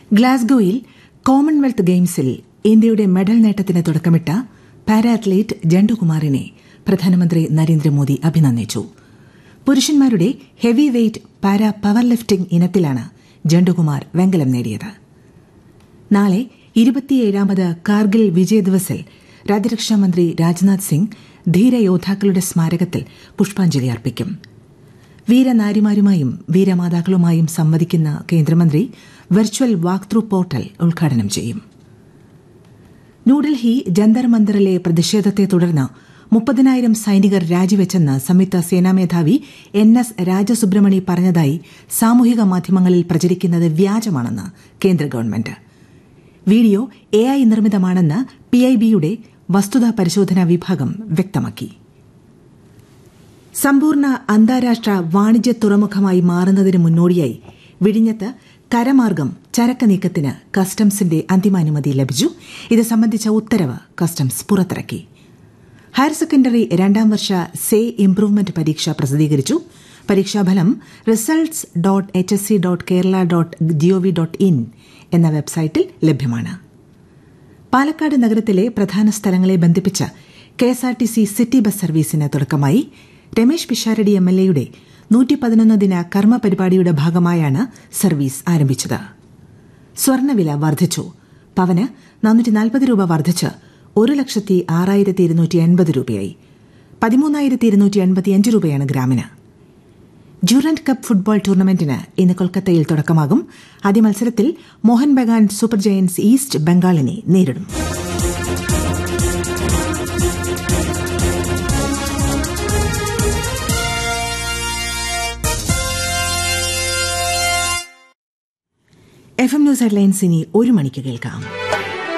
ഗ്ലാസ്ഗോയിൽ Commonwealth ഗെയിംസിൽ ഇന്ത്യയുടെ medal നേട്ടത്തിന് തുടക്കമിട്ട പാരാ അത്ലീറ്റ് ജണ്ടുകുമാറിനെ പ്രധാനമന്ത്രി നരേന്ദ്രമോദി അഭിനന്ദിച്ചു പുരുഷന്മാരുടെ heavy weight para power lifting ഇനത്തിലാണ് ജണ്ടുകുമാർ വെങ്കലം നേടിയത് നാളെ ഇരുപത്തിയേഴാമത് കാർഗിൽ വിജയ് ദിവസിൽ രാജ്യരക്ഷാമന്ത്രി രാജ്നാഥ് സിംഗ് ധീരയോദ്ധാക്കളുടെ സ്മാരകത്തിൽ പുഷ്പാഞ്ജലി അർപ്പിക്കും വീരനാരിമാരുമായും വീരമാതാക്കളുമായും സംവദിക്കുന്ന കേന്ദ്രമന്ത്രി വെർച്വൽ വാക്ക് ത്രൂ പോർട്ടൽ ഉദ്ഘാടനം ചെയ്യും ന്യൂഡൽഹി ജന്തർ മന്ദറിലെ പ്രതിഷേധത്തെ തുടർന്ന് മുപ്പതിനായിരം സൈനികർ രാജിവെച്ചെന്ന് സംയുക്ത സേനാ മേധാവി എൻ എസ് രാജസുബ്രഹ്മണി പറഞ്ഞതായി സാമൂഹിക മാധ്യമങ്ങളിൽ പ്രചരിക്കുന്നത് വ്യാജമാണെന്ന് കേന്ദ്ര ഗവൺമെന്റ് വീഡിയോ എ ഐ നിർമ്മിതമാണെന്ന് പിഐബിയുടെ വസ്തുതാ പരിശോധനാ വിഭാഗം വ്യക്തമാക്കി സമ്പൂർണ്ണ അന്താരാഷ്ട്ര വാണിജ്യ തുറമുഖമായി മാറുന്നതിന് മുന്നോടിയായി വിഴിഞ്ഞത്ത് കരമാർഗം ചരക്ക് നീക്കത്തിന് കസ്റ്റംസിന്റെ അന്തിമാനുമതി ലഭിച്ചു ഇത് സംബന്ധിച്ച ഉത്തരവ് കസ്റ്റംസ് പുറത്തിറക്കി ഹയർ സെക്കൻഡറി രണ്ടാം വർഷ സേ ഇംപ്രൂവ്മെന്റ് പരീക്ഷ പ്രസിദ്ധീകരിച്ചു പരീക്ഷാഫലം results dot H S C dot Kerala dot G O V dot in എന്ന വെബ്സൈറ്റിൽ ലഭ്യമാണ് പാലക്കാട് നഗരത്തിലെ പ്രധാന സ്ഥലങ്ങളെ ബന്ധിപ്പിച്ച കെഎസ്ആർടിസി സിറ്റി ബസ് സർവീസിന് തുടക്കമായി രമേശ് പിഷാരടി എം എൽ എയുടെ നൂറ്റി പതിനൊന്ന് ദിന കർമ്മ പരിപാടിയുടെ ഭാഗമായാണ് സർവീസ് ആരംഭിച്ചത് സ്വർണ്ണവില വർദ്ധിച്ചു പവന് നാനൂറ്റി നാൽപ്പത് രൂപ വർദ്ധിച്ച് ഒരു ലക്ഷത്തി ആറായിരത്തി ഇരുന്നൂറ്റി എൺപത് രൂപയായി പതിമൂന്നായിരത്തി ഇരുന്നൂറ്റി എൺപത്തിയഞ്ച് രൂപയാണ് ഗ്രാമിന് ഡ്യൂറന്റ് കപ്പ് ഫുട്ബോൾ ടൂർണമെന്റിന് ഇന്ന് കൊൽക്കത്തയിൽ തുടക്കമാകും ആദ്യ മത്സരത്തിൽ Mohun Bagan super giants East ബംഗാളിനെ നേരിടും എഫ് എം ന്യൂസ് ഹെഡ്ലൈൻസ് ഇനി ഒരു മണിക്ക് കേൾക്കാം